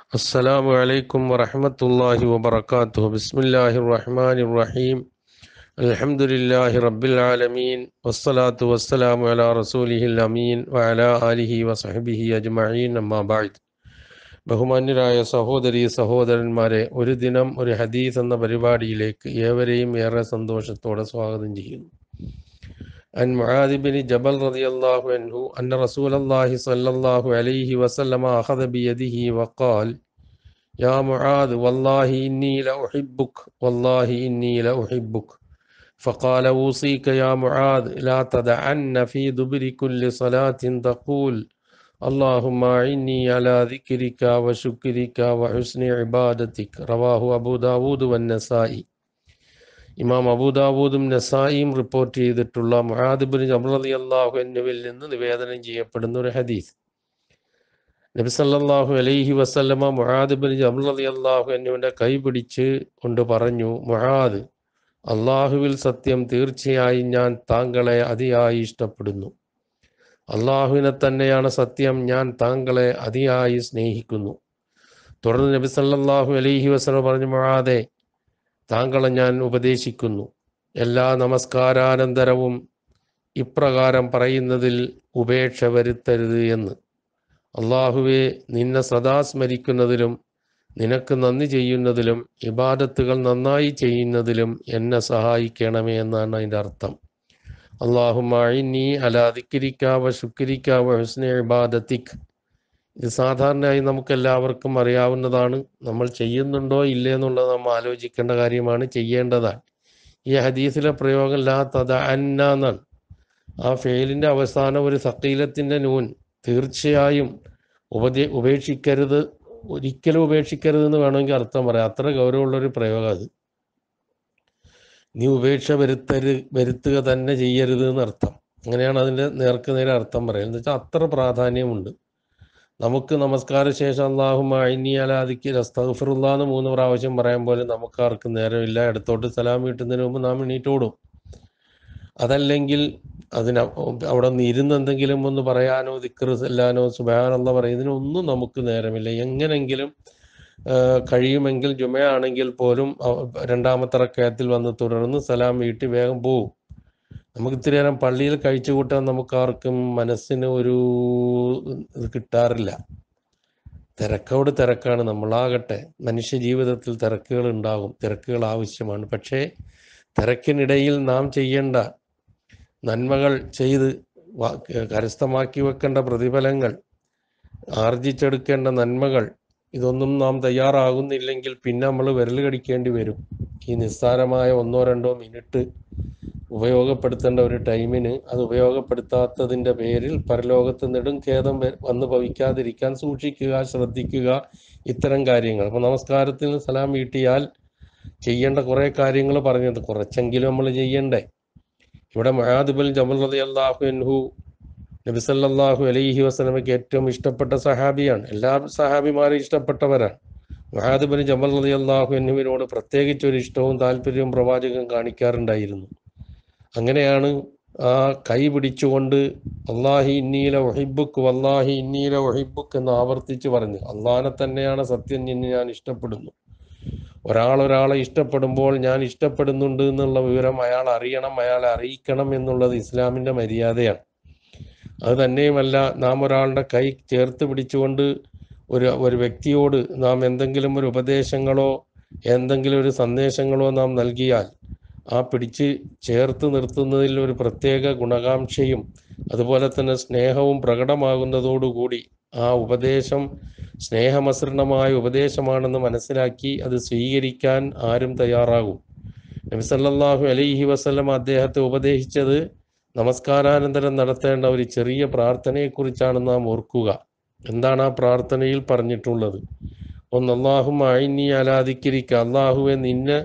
السلام عليكم ورحمة الله وبركاته بسم الله الرحمن الرحيم الحمد لله رب العالمين والصلاة والسلام على رسوله الأمين وعلى آله وصحبه أجمعين أما بعد ബഹുമാന്യരായ സഹോദരി സഹോദരന്മാരെ ഒരു ദിനം ഒരു ഹദീസ് എന്ന പരിപാടിയിലേക്ക് ഏവരെയും ഏറെ സന്തോഷത്തോടെ സ്വാഗതം ചെയ്യുന്നു عن معاذ بن جبل رضي الله عنه أن رسول الله صلى الله عليه وسلم أخذ بيده وقال يا معاذ والله إني لأحبك والله إني لأحبك فقال أوصيك يا معاذ لا تدعن في دبر كل صلاة تقول اللهم أعني على ذكرك وشكرك وحسن عبادتك رواه أبو داود والنسائي ഇമാം അബൂദാവൂദും നസായിയും റിപ്പോർട്ട് ചെയ്തിട്ടുള്ള മുഹാദിബിൻ ജബ്രലി അള്ളാഹു എന്നിവയിൽ നിന്ന് നിവേദനം ചെയ്യപ്പെടുന്ന ഒരു ഹദീസ് നബി സല്ലല്ലാഹു അലൈഹി വസല്ലമ മുഹാദിബിൻ ജബ്രലി അള്ളാഹു എന്നിവന്റെ കൈ പിടിച്ച് കൊണ്ട് പറഞ്ഞു മുഹാദ് അള്ളാഹുവിൽ സത്യം തീർച്ചയായും ഞാൻ താങ്കളെ അതിയായി ഇഷ്ടപ്പെടുന്നു അള്ളാഹുവിനെ തന്നെയാണ് സത്യം ഞാൻ താങ്കളെ അതിയായി സ്നേഹിക്കുന്നു തുടർന്ന് നബി സല്ലല്ലാഹു അലൈഹി വസല്ലം പറഞ്ഞു മുഹാദെ താങ്കളെ ഞാൻ ഉപദേശിക്കുന്നു എല്ലാ നമസ്കാരാനന്തരവും ഇപ്രകാരം പറയുന്നതിൽ ഉപേക്ഷ വരുത്തരുത് എന്ന് അള്ളാഹുവെ നിന്നെ സദാ സ്മരിക്കുന്നതിലും നിനക്ക് നന്ദി ചെയ്യുന്നതിലും ഇബാദത്തുകൾ നന്നായി ചെയ്യുന്നതിലും എന്നെ സഹായിക്കണമേ എന്നാണ് അതിൻ്റെ അർത്ഥം അള്ളാഹുമായിനി അലാദിക്കിരിക്കാവ ശുക്കരിക്കാവ ഹുസ്ന ഇബാദത്തിക് ഇത് സാധാരണയായി നമുക്ക് എല്ലാവർക്കും അറിയാവുന്നതാണ് നമ്മൾ ചെയ്യുന്നുണ്ടോ ഇല്ലേ എന്നുള്ളത് നമ്മൾ ആലോചിക്കേണ്ട കാര്യമാണ് ചെയ്യേണ്ടതാണ് ഈ ഹദീസിലെ പ്രയോഗം ലാ തദ അന്ന എന്നാണ് ആ ഫെയിലിൻ്റെ അവസാനം ഒരു സക്കീലത്തിൻ്റെ നൂൻ തീർച്ചയായും ഉപദേ ഉപേക്ഷിക്കരുത് ഒരിക്കലും ഉപേക്ഷിക്കരുത് എന്ന് വേണമെങ്കിൽ അർത്ഥം പറയാം അത്ര ഗൗരവമുള്ളൊരു പ്രയോഗം അത് നീ ഉപേക്ഷ വരുത്തരു വരുത്തുക തന്നെ ചെയ്യരുത് എന്നർത്ഥം അങ്ങനെയാണ് അതിൻ്റെ നേർക്ക് നേരെ അർത്ഥം പറയുന്നത് എന്ന് വെച്ചാൽ അത്ര പ്രാധാന്യമുണ്ട് നമുക്ക് നമസ്കാര ശേഷം അള്ളാഹുമ അയിനി അലാദിക്ക് അസ്തഫിറുല്ല എന്ന് മൂന്ന് പ്രാവശ്യം പറയാൻ പോലെ നമുക്ക് ആർക്കും നേരമില്ല ഇടത്തോട്ട് സലാം വീട്ടുന്നതിന് മുമ്പ് നാം എണീറ്റോടും അതല്ലെങ്കിൽ അതിന് അവിടെ നിന്ന് ഇരുന്ന് എന്തെങ്കിലും ഒന്ന് പറയാനോ ദിക്കറ് ചെല്ലാനോ സുബാനുള്ള പറയുന്നതിനൊന്നും നമുക്ക് നേരമില്ല എങ്ങനെങ്കിലും കഴിയുമെങ്കിൽ ജുമയാണെങ്കിൽ പോലും രണ്ടാമത്തെ റക്കയത്തിൽ വന്ന് തുടർന്ന് സലാം വീട്ടി വേഗം പോവും നമുക്ക് ഇത്തിരി നേരം പള്ളിയിൽ കഴിച്ചു കൂട്ടാൻ നമുക്ക് ആർക്കും മനസ്സിന് ഒരു ഇത് കിട്ടാറില്ല തിരക്കോട് തിരക്കാണ് നമ്മളാകട്ടെ മനുഷ്യ ജീവിതത്തിൽ തിരക്കുകൾ ഉണ്ടാകും തിരക്കുകൾ ആവശ്യമാണ് പക്ഷേ തിരക്കിനിടയിൽ നാം ചെയ്യേണ്ട നന്മകൾ ചെയ്ത് കരസ്ഥമാക്കി വെക്കേണ്ട പ്രതിഫലങ്ങൾ ആർജിച്ചെടുക്കേണ്ട നന്മകൾ ഇതൊന്നും നാം തയ്യാറാകുന്നില്ലെങ്കിൽ പിന്നെ നമ്മൾ വിരൽ കടിക്കേണ്ടി വരും ഈ നിസ്സാരമായ ഒന്നോ രണ്ടോ മിനിറ്റ് ഉപയോഗപ്പെടുത്തേണ്ട ഒരു ടൈമിന് അത് ഉപയോഗപ്പെടുത്താത്തതിൻ്റെ പേരിൽ പരലോകത്ത് നെടും ഖേദം വന്ന് ഭവിക്കാതിരിക്കാൻ സൂക്ഷിക്കുക ശ്രദ്ധിക്കുക ഇത്തരം കാര്യങ്ങൾ അപ്പോൾ നമസ്കാരത്തിൽ സലാം വീട്ടിയാൽ ചെയ്യേണ്ട കുറേ കാര്യങ്ങൾ പറഞ്ഞത് കുറച്ചെങ്കിലും നമ്മൾ ചെയ്യണ്ടേ ഇവിടെ മഹാദിബൽ ജമൽ റതി അള്ളാഹു എൻഹു നബി സല്ലാഹു അലൈഹി വസ്ലമയ്ക്ക് ഏറ്റവും ഇഷ്ടപ്പെട്ട സഹാബിയാണ് എല്ലാ സഹാബിമാരും ഇഷ്ടപ്പെട്ടവരാണ് മഹാദിബിൻ ജമൽ റതി അള്ളാഹു എന്നിവരോട് പ്രത്യേകിച്ച് ഒരു ഇഷ്ടവും താല്പര്യവും പ്രവാചകൻ കാണിക്കാറുണ്ടായിരുന്നു അങ്ങനെയാണ് ആ കൈ പിടിച്ചുകൊണ്ട് അള്ളാഹി ഇന്നീല ഒഹിബുക്ക് വല്ലാഹി ഇന്നീല ഒഹിബുക്ക് എന്ന് ആവർത്തിച്ച് പറഞ്ഞു അള്ളാഹിനെ തന്നെയാണ് സത്യം എന്ന് ഞാൻ ഇഷ്ടപ്പെടുന്നു ഒരാൾ ഒരാളെ ഇഷ്ടപ്പെടുമ്പോൾ ഞാൻ ഇഷ്ടപ്പെടുന്നുണ്ട് എന്നുള്ള വിവരം അയാൾ അറിയണം അയാളെ അറിയിക്കണം എന്നുള്ളത് ഇസ്ലാമിൻ്റെ മര്യാദയാണ് അത് തന്നെയുമല്ല നാം ഒരാളുടെ കൈ ചേർത്ത് പിടിച്ചുകൊണ്ട് ഒരു ഒരു വ്യക്തിയോട് നാം എന്തെങ്കിലും ഒരു ഉപദേശങ്ങളോ എന്തെങ്കിലും ഒരു സന്ദേശങ്ങളോ നാം നൽകിയാൽ ആ പിടിച്ച് ചേർത്ത് നിർത്തുന്നതിൽ ഒരു പ്രത്യേക ഗുണകാംക്ഷയും അതുപോലെ തന്നെ സ്നേഹവും പ്രകടമാകുന്നതോടുകൂടി ആ ഉപദേശം സ്നേഹമസൃണമായ ഉപദേശമാണെന്ന് മനസ്സിലാക്കി അത് സ്വീകരിക്കാൻ ആരും തയ്യാറാകും നബി സല്ലല്ലാഹു അലൈഹി വസല്ലം അദ്ദേഹത്തെ ഉപദേശിച്ചത് നമസ്കാരാനന്തരം നടത്തേണ്ട ഒരു ചെറിയ പ്രാർത്ഥനയെക്കുറിച്ചാണ് നാം ഓർക്കുക എന്താണ് ആ പ്രാർത്ഥനയിൽ പറഞ്ഞിട്ടുള്ളത് ഒന്ന് അള്ളാഹും അഴിനി അലാദിക്കിരിക്ക അള്ളാഹുവെ നിന്നെ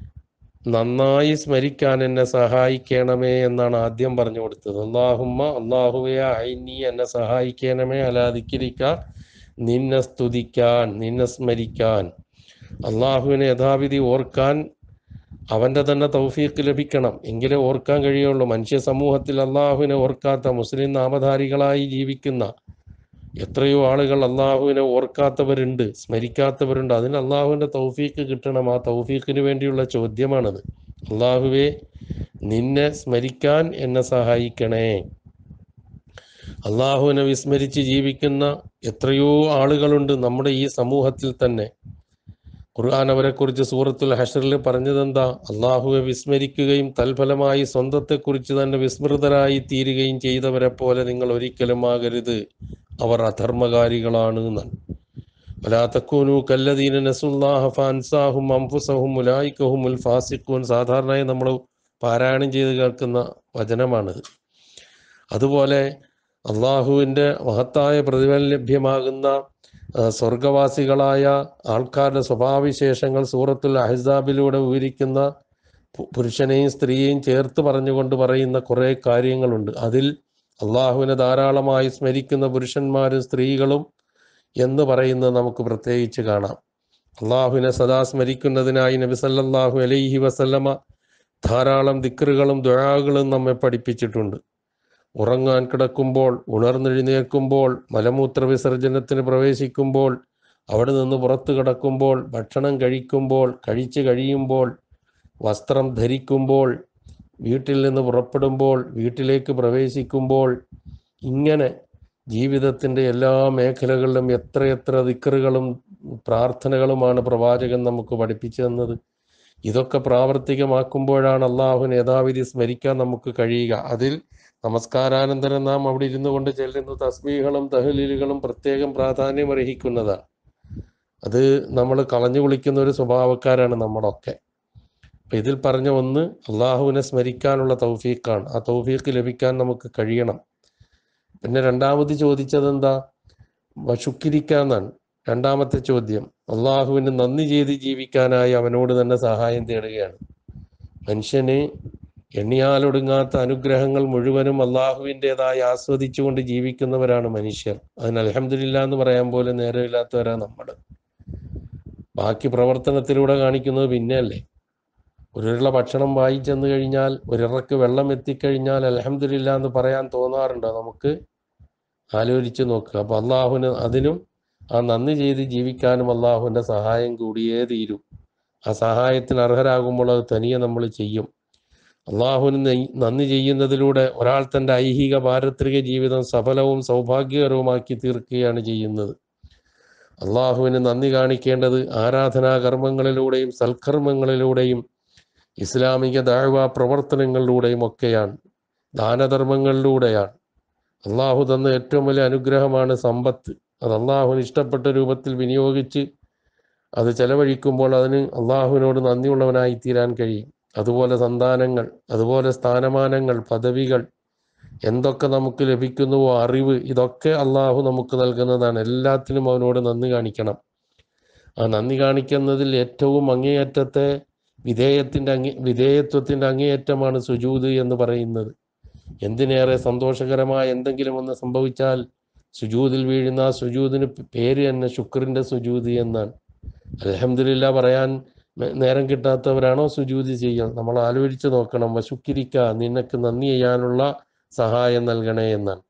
നന്നായി സ്മരിക്കാൻ എന്നെ സഹായിക്കണമേ എന്നാണ് ആദ്യം പറഞ്ഞു കൊടുത്തത് അള്ളാഹുമ്മ അള്ളാഹുവെ അയിനി എന്നെ സഹായിക്കണമേ അലാദിക്കിരിക്ക നിന്നെ സ്തുതിക്കാൻ നിന്നെ സ്മരിക്കാൻ അള്ളാഹുവിനെ യഥാവിധി ഓർക്കാൻ അവൻ്റെ തന്നെ തൗഫീഖ് ലഭിക്കണം എങ്കിലേ ഓർക്കാൻ കഴിയുള്ളൂ മനുഷ്യ സമൂഹത്തിൽ അള്ളാഹുവിനെ ഓർക്കാത്ത മുസ്ലിം നാമധാരികളായി ജീവിക്കുന്ന എത്രയോ ആളുകൾ അള്ളാഹുവിനെ ഓർക്കാത്തവരുണ്ട് സ്മരിക്കാത്തവരുണ്ട് അതിന് അള്ളാഹുവിൻ്റെ തൗഫീക്ക് കിട്ടണം ആ തൗഫീക്കിന് വേണ്ടിയുള്ള ചോദ്യമാണത് അള്ളാഹുവെ നിന്നെ സ്മരിക്കാൻ എന്നെ സഹായിക്കണേ അള്ളാഹുവിനെ വിസ്മരിച്ച് ജീവിക്കുന്ന എത്രയോ ആളുകളുണ്ട് നമ്മുടെ ഈ സമൂഹത്തിൽ തന്നെ ഖുർആൻ അവരെക്കുറിച്ച് സൂറത്തുൽ ഹഷറിൽ പറഞ്ഞതെന്താ അള്ളാഹുവെ വിസ്മരിക്കുകയും തൽഫലമായി സ്വന്തത്തെക്കുറിച്ച് തന്നെ വിസ്മൃതരായി തീരുകയും ചെയ്തവരെ പോലെ നിങ്ങൾ ഒരിക്കലും ആകരുത് അവർ അധർമ്മകാരികളാണ് എന്നാണ് വലാ തക്കൂനു കല്ലദീന നസുല്ലാഹ ഫാൻസാഹും അംഫുസഹും മുലായിക്കഹും ഉൽ ഫാസിഖൂൻ സാധാരണയായി നമ്മൾ പാരായണം ചെയ്ത് കേൾക്കുന്ന വചനമാണിത് അതുപോലെ അള്ളാഹുവിൻ്റെ മഹത്തായ പ്രതിഫലം ലഭ്യമാകുന്ന ആ, സ്വർഗവാസികളായ ആൾക്കാരുടെ സ്വഭാവവിശേഷങ്ങൾ സൂറത്തുൽ അഹ്സാബിലൂടെ വിവരിക്കുന്ന പു- പുരുഷനെയും സ്ത്രീയെയും ചേർത്ത് പറഞ്ഞുകൊണ്ട് പറയുന്ന കുറേ കാര്യങ്ങളുണ്ട് അതിൽ അള്ളാഹുവിനെ ധാരാളമായി സ്മരിക്കുന്ന പുരുഷന്മാരും സ്ത്രീകളും എന്ന് പറയുന്നത് നമുക്ക് പ്രത്യേകിച്ച് കാണാം അള്ളാഹുവിനെ സദാ സ്മരിക്കുന്നതിനായി നബി സല്ലല്ലാഹു അലൈഹി വസല്ലമ ധാരാളം ദിക്റുകളും ദുആകളും നമ്മെ പഠിപ്പിച്ചിട്ടുണ്ട് ഉറങ്ങാൻ കിടക്കുമ്പോൾ ഉണർന്നെഴുന്നേൽക്കുമ്പോൾ മലമൂത്ര വിസർജനത്തിന് പ്രവേശിക്കുമ്പോൾ അവിടെ നിന്ന് പുറത്തു കിടക്കുമ്പോൾ ഭക്ഷണം കഴിക്കുമ്പോൾ കഴിച്ചു കഴിയുമ്പോൾ വസ്ത്രം ധരിക്കുമ്പോൾ വീട്ടിൽ നിന്ന് പുറപ്പെടുമ്പോൾ വീട്ടിലേക്ക് പ്രവേശിക്കുമ്പോൾ ഇങ്ങനെ ജീവിതത്തിൻ്റെ എല്ലാ മേഖലകളിലും എത്രയെത്ര ദിക്കറുകളും പ്രാർത്ഥനകളുമാണ് പ്രവാചകൻ നമുക്ക് പഠിപ്പിച്ചു തന്നത് ഇതൊക്കെ പ്രാവർത്തികമാക്കുമ്പോഴാണ് അള്ളാഹുവിനെ യഥാവിധി സ്മരിക്കാൻ നമുക്ക് കഴിയുക അതിൽ നമസ്കാരാനന്തരം നാം അവിടെ ഇരുന്നു കൊണ്ട് ചെല്ലുന്ന തസ്ബീകളും തഹലീലുകളും പ്രത്യേകം പ്രാധാന്യം അർഹിക്കുന്നതാണ് അത് നമ്മൾ കളഞ്ഞു കുളിക്കുന്ന ഒരു സ്വഭാവക്കാരാണ് നമ്മളൊക്കെ അപ്പൊ ഇതിൽ പറഞ്ഞ ഒന്ന് അള്ളാഹുവിനെ സ്മരിക്കാനുള്ള തൗഫീഖാണ് ആ തൗഫീഖ് ലഭിക്കാൻ നമുക്ക് കഴിയണം പിന്നെ രണ്ടാമത് ചോദിച്ചത് എന്താ വശുക്കിരിക്കാന്നാണ് രണ്ടാമത്തെ ചോദ്യം അള്ളാഹുവിന് നന്ദി ചെയ്ത് ജീവിക്കാനായി അവനോട് തന്നെ സഹായം തേടുകയാണ് മനുഷ്യന് എണ്ണിയാലൊടുങ്ങാത്ത അനുഗ്രഹങ്ങൾ മുഴുവനും അള്ളാഹുവിൻ്റെതായി ആസ്വദിച്ചുകൊണ്ട് ജീവിക്കുന്നവരാണ് മനുഷ്യർ അതിന് അലഹമില്ല എന്ന് പറയാൻ പോലും നേരമില്ലാത്തവരാ നമ്മൾ ബാക്കി പ്രവർത്തനത്തിലൂടെ കാണിക്കുന്നത് പിന്നെയല്ലേ ഒരുള്ള ഭക്ഷണം വായി ചെന്ന് കഴിഞ്ഞാൽ ഒരിറക്ക് വെള്ളം എത്തിക്കഴിഞ്ഞാൽ അലഹമില്ല എന്ന് പറയാൻ തോന്നാറുണ്ടോ നമുക്ക് ആലോചിച്ച് നോക്കുക അപ്പൊ അള്ളാഹുവിന് അതിനും ആ നന്ദി ചെയ്ത് ജീവിക്കാനും അള്ളാഹുവിൻ്റെ സഹായം കൂടിയേ തീരൂ ആ സഹായത്തിന് അർഹരാകുമ്പോൾ അത് തനിയെ നമ്മൾ ചെയ്യും അള്ളാഹുവിന് നെയ്- നന്ദി ചെയ്യുന്നതിലൂടെ ഒരാൾ തൻ്റെ ഐഹിക പാരത്രിക ജീവിതം സഫലവും സൗഭാഗ്യകരവുമാക്കി തീർക്കുകയാണ് ചെയ്യുന്നത് അള്ളാഹുവിന് നന്ദി കാണിക്കേണ്ടത് ആരാധനാ കർമ്മങ്ങളിലൂടെയും സൽക്കർമ്മങ്ങളിലൂടെയും ഇസ്ലാമിക ദാഴ്വ പ്രവർത്തനങ്ങളിലൂടെയും ഒക്കെയാണ് ദാനധർമ്മങ്ങളിലൂടെയാണ് അള്ളാഹു തന്ന ഏറ്റവും വലിയ അനുഗ്രഹമാണ് സമ്പത്ത് അത് അള്ളാഹുവിന് ഇഷ്ടപ്പെട്ട രൂപത്തിൽ വിനിയോഗിച്ച് അത് ചെലവഴിക്കുമ്പോൾ അതിന് അള്ളാഹുവിനോട് നന്ദിയുള്ളവനായി തീരാൻ കഴിയും അതുപോലെ സന്താനങ്ങൾ അതുപോലെ സ്ഥാനമാനങ്ങൾ പദവികൾ എന്തൊക്കെ നമുക്ക് ലഭിക്കുന്നുവോ അറിവ് ഇതൊക്കെ അള്ളാഹു നമുക്ക് നൽകുന്നതാണ് എല്ലാത്തിനും അവനോട് നന്ദി കാണിക്കണം ആ നന്ദി കാണിക്കുന്നതിൽ ഏറ്റവും അങ്ങേയറ്റത്തെ വിധേയത്തിൻ്റെ അങ്ങേ വിധേയത്വത്തിൻ്റെ അങ്ങേയറ്റമാണ് സുജൂത് എന്ന് പറയുന്നത് എന്തിനേറെ സന്തോഷകരമായ എന്തെങ്കിലും ഒന്ന് സംഭവിച്ചാൽ സുജൂതിൽ വീഴുന്ന ആ സുജൂതിന് പേര് തന്നെ ശുക്രിൻ്റെ സുജൂതി എന്നാണ് അലഹമില്ല പറയാൻ നേ- നേരം കിട്ടാത്തവരാണോ സുജൂതി ചെയ്യാൻ നമ്മൾ ആലോചിച്ച് നോക്കണം വശുക്കിരിക്ക നിനക്ക് നന്ദി ചെയ്യാനുള്ള സഹായം നൽകണേ എന്നാണ്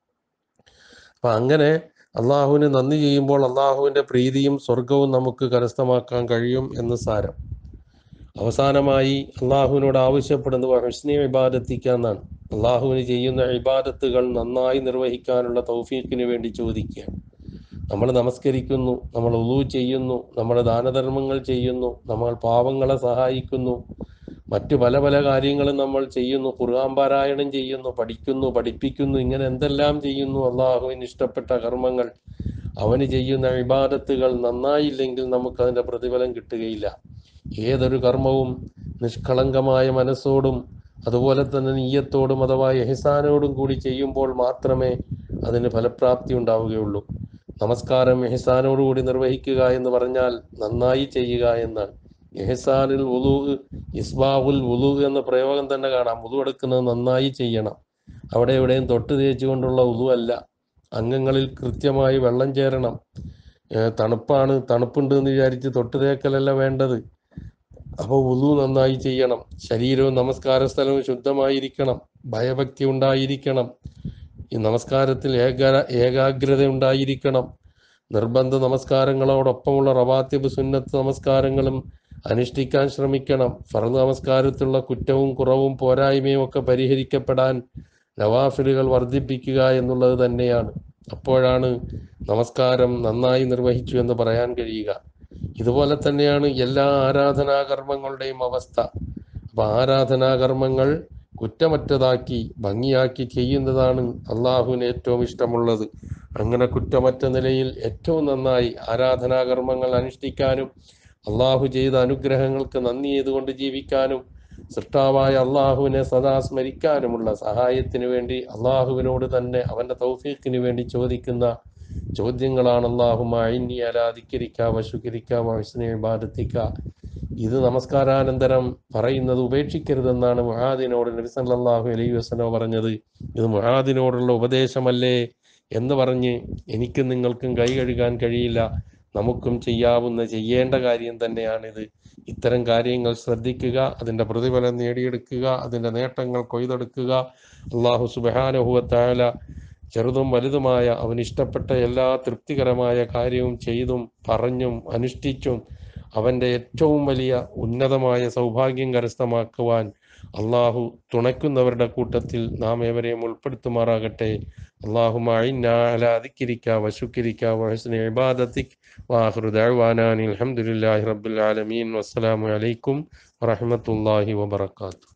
അപ്പൊ അങ്ങനെ അള്ളാഹുവിന് നന്ദി ചെയ്യുമ്പോൾ അള്ളാഹുവിന്റെ പ്രീതിയും സ്വർഗവും നമുക്ക് കരസ്ഥമാക്കാൻ കഴിയും എന്ന് സാരം അവസാനമായി അള്ളാഹുവിനോട് ആവശ്യപ്പെടുന്നത് ഹുസ്നി ഇബാദത്തിക്കാന്നാണ് അള്ളാഹുവിന് ചെയ്യുന്ന ഇബാദത്തുകൾ നന്നായി നിർവഹിക്കാനുള്ള തൗഫീഖിന് വേണ്ടി ചോദിക്കുകയാണ് നമ്മൾ നമസ്കരിക്കുന്നു നമ്മൾ ഉളു ചെയ്യുന്നു നമ്മൾ ദാനധർമ്മങ്ങൾ ചെയ്യുന്നു നമ്മൾ പാവങ്ങളെ സഹായിക്കുന്നു മറ്റു പല പല കാര്യങ്ങളും നമ്മൾ ചെയ്യുന്നു ഖുർആൻ പാരായണം ചെയ്യുന്നു പഠിക്കുന്നു പഠിപ്പിക്കുന്നു ഇങ്ങനെ എന്തെല്ലാം ചെയ്യുന്നു അള്ളാഹുവിന് ഇഷ്ടപ്പെട്ട കർമ്മങ്ങൾ അവന് ചെയ്യുന്ന ഇബാദത്തുകൾ നന്നായില്ലെങ്കിൽ നമുക്കതിൻ്റെ പ്രതിഫലം കിട്ടുകയില്ല ഏതൊരു കർമ്മവും നിഷ്കളങ്കമായ മനസ്സോടും അതുപോലെ തന്നെ നീയത്തോടും അഥവാ എഹ്സാനോടും കൂടി ചെയ്യുമ്പോൾ മാത്രമേ അതിന് ഫലപ്രാപ്തി ഉണ്ടാവുകയുള്ളൂ നമസ്കാരം എഹ്സാനോടുകൂടി നിർവഹിക്കുക എന്ന് പറഞ്ഞാൽ നന്നായി ചെയ്യുക എന്നാണ് എഹ്സാനിൽ ഉലു ഇസ്ബാഹുൽ ഉലു എന്ന പ്രയോഗം തന്നെ കാണാം ഉലു എടുക്കുന്നത് നന്നായി ചെയ്യണം അവിടെ എവിടെയും തൊട്ട് തേച്ചുകൊണ്ടുള്ള ഉലു അല്ല അംഗങ്ങളിൽ കൃത്യമായി വെള്ളം ചേരണം ഏഹ് തണുപ്പാണ് തണുപ്പുണ്ട് എന്ന് വിചാരിച്ച് തൊട്ട് തേക്കലല്ല വേണ്ടത് അപ്പോൾ ഉലു നന്നായി ചെയ്യണം ശരീരവും നമസ്കാര സ്ഥലവും ശുദ്ധമായിരിക്കണം ഭയഭക്തി ഉണ്ടായിരിക്കണം ഈ നമസ്കാരത്തിൽ ഏക ഏകാഗ്രത ഉണ്ടായിരിക്കണം നിർബന്ധ നമസ്കാരങ്ങളോടൊപ്പമുള്ള റവാത്തിബ് സുന്നത്ത് നമസ്കാരങ്ങളും അനുഷ്ഠിക്കാൻ ശ്രമിക്കണം ഫർദ് നമസ്കാരത്തിലുള്ള കുറ്റവും കുറവും പോരായ്മയും ഒക്കെ പരിഹരിക്കപ്പെടാൻ നവാഫിലുകൾ വർദ്ധിപ്പിക്കുക എന്നുള്ളത് തന്നെയാണ് അപ്പോഴാണ് നമസ്കാരം നന്നായി നിർവഹിച്ചു എന്ന് പറയാൻ കഴിയുക ഇതുപോലെ തന്നെയാണ് എല്ലാ ആരാധനാകർമ്മങ്ങളുടെയും അവസ്ഥ അപ്പൊ ആരാധനാകർമ്മങ്ങൾ കുറ്റമറ്റതാക്കി ഭംഗിയാക്കി ചെയ്യുന്നതാണ് അള്ളാഹുവിന് ഏറ്റവും ഇഷ്ടമുള്ളത് അങ്ങനെ കുറ്റമറ്റ നിലയിൽ ഏറ്റവും നന്നായി ആരാധനാകർമ്മങ്ങൾ അനുഷ്ഠിക്കാനും അള്ളാഹു ചെയ്ത അനുഗ്രഹങ്ങൾക്ക് നന്ദി ചെയ്തുകൊണ്ട് ജീവിക്കാനും സൃഷ്ടാവായ അള്ളാഹുവിനെ സദാ സ്മരിക്കാനുമുള്ള സഹായത്തിന് വേണ്ടി അള്ളാഹുവിനോട് തന്നെ അവന്റെ തൗഫീഖിന് വേണ്ടി ചോദിക്കുന്ന ചോദ്യങ്ങളാണ് അള്ളാഹുമായി അലാധിക്കരിക്ക വശുകരിക്ക വസ്നേബാധത്തിക്ക ഇത് നമസ്കാരാനന്തരം പറയുന്നത് ഉപേക്ഷിക്കരുതെന്നാണ് മുഹാദിനോട് നബി സല്ലല്ലാഹു അലൈഹി വസല്ലം പറഞ്ഞത് ഇത് മുഹാദിനോടുള്ള ഉപദേശമല്ലേ എന്ന് പറഞ്ഞ് എനിക്കും നിങ്ങൾക്കും കൈ കഴുകാൻ കഴിയില്ല നമുക്കും ചെയ്യാവുന്ന ചെയ്യേണ്ട കാര്യം തന്നെയാണിത് ഇത്തരം കാര്യങ്ങൾ ശ്രദ്ധിക്കുക അതിൻ്റെ പ്രതിഫലം നേടിയെടുക്കുക അതിൻ്റെ നേട്ടങ്ങൾ കൊയ്തെടുക്കുക അള്ളാഹു സുബാനുഹുവത്തായ ചെറുതും വലുതുമായ അവൻ ഇഷ്ടപ്പെട്ട എല്ലാ തൃപ്തികരമായ കാര്യവും ചെയ്തും പറഞ്ഞും അനുഷ്ഠിച്ചും അവൻ്റെ ഏറ്റവും വലിയ ഉന്നതമായ സൗഭാഗ്യം കരസ്ഥമാക്കുവാൻ അള്ളാഹു തുണയ്ക്കുന്നവരുടെ കൂട്ടത്തിൽ നാം ഏവരെയും ഉൾപ്പെടുത്തുമാറാകട്ടെ അള്ളാഹുമായിക്കരിക്ക വശുക്കരിക്ക വഹസ്ന ഇബാദത്തിക് വാഹൃ ദഅ്വാനാനി അൽഹംദുലില്ലാഹി റബ്ബിൽ ആലമീൻ വസ്സലാമു അലൈക്കും വറഹ്മത്തുള്ളാഹി വബറകാതുഹു